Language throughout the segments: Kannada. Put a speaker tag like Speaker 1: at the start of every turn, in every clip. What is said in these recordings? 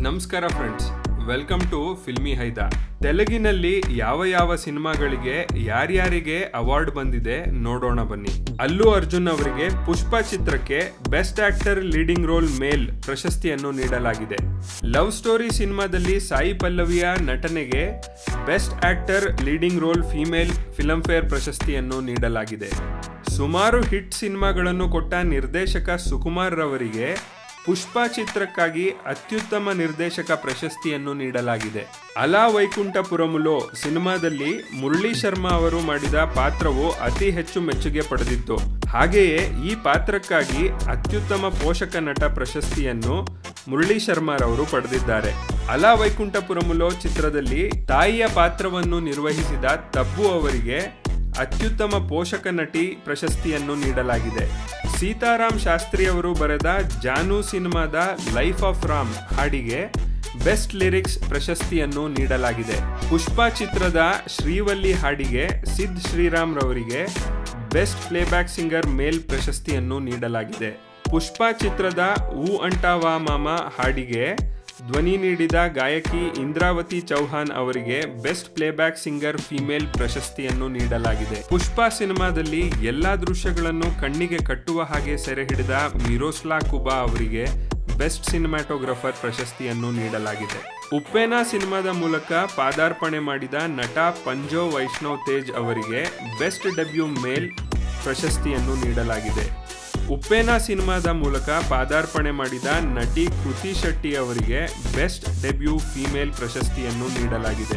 Speaker 1: ನಮಸ್ಕಾರ ಫ್ರೆಂಡ್ಸ್ ವೆಲ್ಕಮ್ ಟು ಫಿಲ್ಮಿ ಹೈದ ತೆಲುಗಿನಲ್ಲಿ ಯಾವ ಯಾವ ಸಿನಿಮಾಗಳಿಗೆ ಯಾರ್ಯಾರಿಗೆ ಅವಾರ್ಡ್ ಬಂದಿದೆ ನೋಡೋಣ ಬನ್ನಿ ಅಲ್ಲು ಅರ್ಜುನ್ ಅವರಿಗೆ ಪುಷ್ಪ ಚಿತ್ರಕ್ಕೆ best actor leading role male ಪ್ರಶಸ್ತಿಯನ್ನು ನೀಡಲಾಗಿದೆ ಲವ್ ಸ್ಟೋರಿ ಸಿನಿಮಾದಲ್ಲಿ ಸಾಯಿ ಪಲ್ಲವಿಯ ನಟನೆಗೆ best actor leading role female Filmfare ಪ್ರಶಸ್ತಿಯನ್ನು ನೀಡಲಾಗಿದೆ ಸುಮಾರು ಹಿಟ್ ಸಿನಿಮಾಗಳನ್ನು ಕೊಟ್ಟ ನಿರ್ದೇಶಕ ಸುಕುಮಾರ್ ರವರಿಗೆ ಪುಷ್ಪ ಚಿತ್ರಕ್ಕಾಗಿ ಅತ್ಯುತ್ತಮ ನಿರ್ದೇಶಕ ಪ್ರಶಸ್ತಿಯನ್ನು ನೀಡಲಾಗಿದೆ ಅಲಾ ವೈಕುಂಠಪುರಮುಲೋ ಸಿನಿಮಾದಲ್ಲಿ ಮುರಳಿ ಶರ್ಮಾ ಅವರು ಮಾಡಿದ ಪಾತ್ರವು ಅತಿ ಹೆಚ್ಚು ಮೆಚ್ಚುಗೆ ಪಡೆದಿತ್ತು ಹಾಗೆಯೇ ಈ ಪಾತ್ರಕ್ಕಾಗಿ ಅತ್ಯುತ್ತಮ ಪೋಷಕ ನಟ ಪ್ರಶಸ್ತಿಯನ್ನು ಮುರಳಿ ಶರ್ಮಾರವರು ಪಡೆದಿದ್ದಾರೆ ಅಲಾ ವೈಕುಂಠಪುರಮುಲೋ ಚಿತ್ರದಲ್ಲಿ ತಾಯಿಯ ಪಾತ್ರವನ್ನು ನಿರ್ವಹಿಸಿದ ತಬ್ಬು ಅವರಿಗೆ ಅತ್ಯುತ್ತಮ ಪೋಷಕ ನಟಿ ಪ್ರಶಸ್ತಿಯನ್ನು ನೀಡಲಾಗಿದೆ ಸೀತಾರಾಮ್ ಶಾಸ್ತ್ರಿ ಅವರು ಬರೆದ ಜಾನು ಸಿನಿಮಾದ ಲೈಫ್ ಆಫ್ ರಾಮ್ ಹಾಡಿಗೆ ಬೆಸ್ಟ್ ಲಿರಿಕ್ಸ್ ಪ್ರಶಸ್ತಿಯನ್ನು ನೀಡಲಾಗಿದೆ ಪುಷ್ಪ ಚಿತ್ರದ ಶ್ರೀವಲ್ಲಿ ಹಾಡಿಗೆ ಸಿದ್ ಶ್ರೀರಾಮ್ ರವರಿಗೆ ಬೆಸ್ಟ್ ಪ್ಲೇಬ್ಯಾಕ್ ಸಿಂಗರ್ ಮೇಲ್ ಪ್ರಶಸ್ತಿಯನ್ನು ನೀಡಲಾಗಿದೆ ಪುಷ್ಪ ಚಿತ್ರದ ಊ ಅಂಟಾವಾ ಮಾಮ ಹಾಡಿಗೆ ಧ್ವನಿ ನೀಡಿದ ಗಾಯಕಿ ಇಂದ್ರಾವತಿ ಚೌಹಾನ್ ಅವರಿಗೆ ಬೆಸ್ಟ್ ಪ್ಲೇಬ್ಯಾಕ್ ಸಿಂಗರ್ ಫಿಮೇಲ್ ಪ್ರಶಸ್ತಿಯನ್ನು ನೀಡಲಾಗಿದೆ ಪುಷ್ಪ ಸಿನಿಮಾದಲ್ಲಿ ಎಲ್ಲಾ ದೃಶ್ಯಗಳನ್ನು ಕಣ್ಣಿಗೆ ಕಟ್ಟುವ ಹಾಗೆ ಸೆರೆ ಹಿಡಿದ ಮಿರೋಸ್ಲಾ ಕುಬಾ ಅವರಿಗೆ ಬೆಸ್ಟ್ ಸಿನಿಮಾಟೋಗ್ರಫರ್ ಪ್ರಶಸ್ತಿಯನ್ನು ನೀಡಲಾಗಿದೆ ಉಪ್ಪೇನಾ ಸಿನಿಮಾದ ಮೂಲಕ ಪಾದಾರ್ಪಣೆ ಮಾಡಿದ ನಟ ಪಂಜೋ ವೈಷ್ಣವ್ ತೇಜ್ ಅವರಿಗೆ ಬೆಸ್ಟ್ ಡೆಬ್ಯೂ ಮೇಲ್ ಪ್ರಶಸ್ತಿಯನ್ನು ನೀಡಲಾಗಿದೆ ಉಪ್ಪೇನಾ ಸಿನಿಮಾದ ಮೂಲಕ ಪಾದಾರ್ಪಣೆ ಮಾಡಿದ ನಟಿ ಕೃತಿ ಶೆಟ್ಟಿ ಅವರಿಗೆ ಬೆಸ್ಟ್ ಡೆಬ್ಯೂ ಫಿಮೇಲ್ ಪ್ರಶಸ್ತಿಯನ್ನು ನೀಡಲಾಗಿದೆ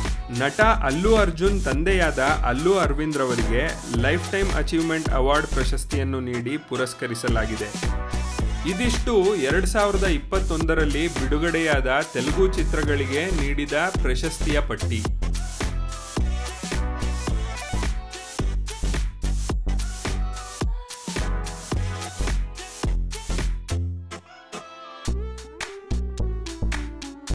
Speaker 1: ನಟ ಅಲ್ಲು ಅರ್ಜುನ್ ತಂದೆಯಾದ ಅಲ್ಲು ಅರವಿಂದ್ ರವರಿಗೆ ಲೈಫ್ ಟೈಮ್ ಅಚೀವ್ಮೆಂಟ್ ಅವಾರ್ಡ್ ಪ್ರಶಸ್ತಿಯನ್ನು ನೀಡಿ ಪುರಸ್ಕರಿಸಲಾಗಿದೆ ಇದಿಷ್ಟು ಎರಡ್ ಸಾವಿರದ ಇಪ್ಪತ್ತೊಂದರಲ್ಲಿ ಬಿಡುಗಡೆಯಾದ ತೆಲುಗು ಚಿತ್ರಗಳಿಗೆ ನೀಡಿದ ಪ್ರಶಸ್ತಿಯ ಪಟ್ಟಿ